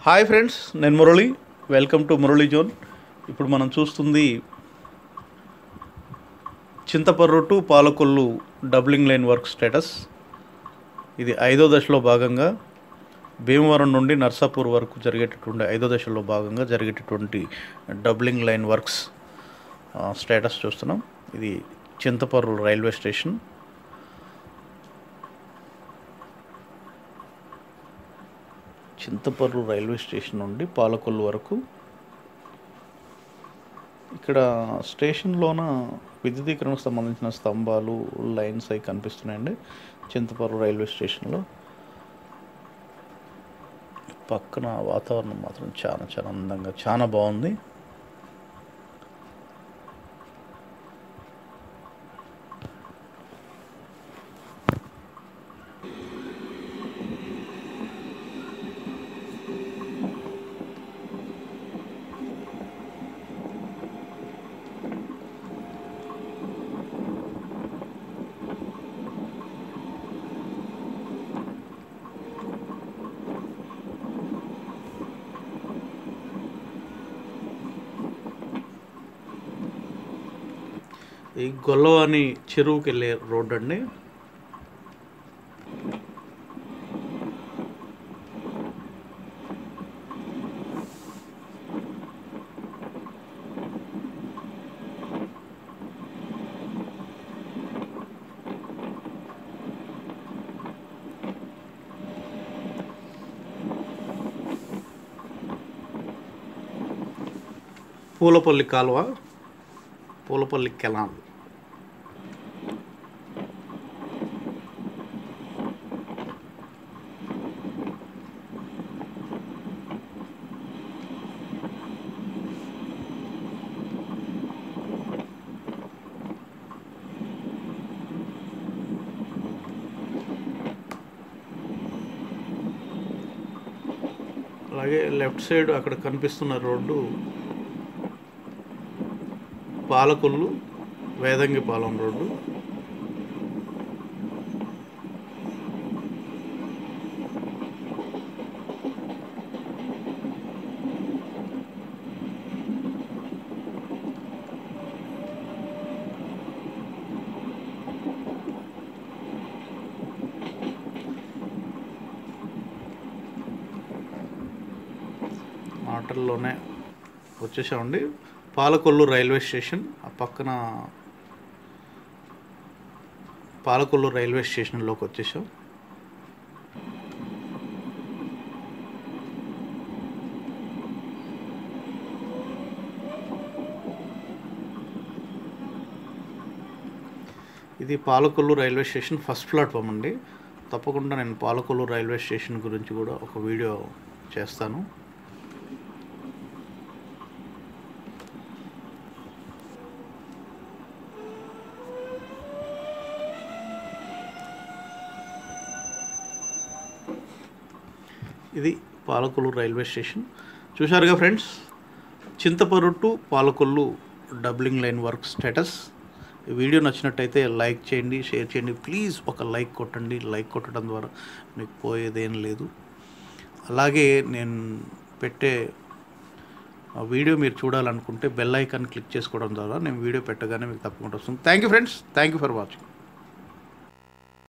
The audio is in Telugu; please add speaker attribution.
Speaker 1: హాయ్ ఫ్రెండ్స్ నేను Murali welcome to Murali zone ఇప్పుడు మనం చూస్తుంది Chintaparru to Palakollu doubling line work status ఇది ఐదో దశలో భాగంగా భీమవరం నుండి నర్సాపూర్ వరకు జరిగేటటువంటి ఐదో దశలో భాగంగా జరిగేటటువంటి డబ్లింగ్ లైన్ వర్క్స్ ఆ, స్టేటస్ చూస్తున్నాం ఇది Chintaparru railway station Chintaparru railway station నుండి పాలకొల్లు వరకు ఇక్కడ స్టేషన్లోన విద్యుదీకరణకు సంబంధించిన స్తంభాలు లైన్స్ అవి కనిపిస్తున్నాయండి చింతపర్రు రైల్వే స్టేషన్లో పక్కన వాతావరణం మాత్రం చాలా చాలా అందంగా చాలా బాగుంది ఈ గొల్లవాని చెరువుకి వెళ్ళే రోడ్ అండి పూలపల్లి కాలువ పూలపల్లి కెనాల్ అలాగే లెఫ్ట్ సైడ్ అక్కడ కనిపిస్తున్న రోడ్డు పాలకొల్లు వేదంగిపాలెం రోడ్డు మాటల్లోనే వచ్చేసామండి పాలకొల్లు రైల్వే స్టేషన్ ఆ పక్కన పాలకొల్లు రైల్వే స్టేషన్లోకి వచ్చేసాం ఇది Palakollu railway station first platform అండి తప్పకుండా నేను పాలకొల్లు రైల్వే స్టేషన్ గురించి కూడా ఒక వీడియో చేస్తాను ఇది పాలకొల్లు రైల్వే స్టేషన్ చూశారుగా friends Chintaparru to Palakollu doubling line work status ఈ వీడియో నచ్చినట్టయితే లైక్ చేయండి షేర్ చేయండి ప్లీజ్ ఒక లైక్ కొట్టండి లైక్ కొట్టడం ద్వారా మీకు పోయేదేం లేదు అలాగే నేను పెట్టే ఆ వీడియో మీరు చూడాలనుకుంటే బెల్ ఐకాన్ క్లిక్ చేసుకోవడం ద్వారా నేను వీడియో పెట్టగానే మీకు తప్పకుండా వస్తుంది thank you friends thank you for watching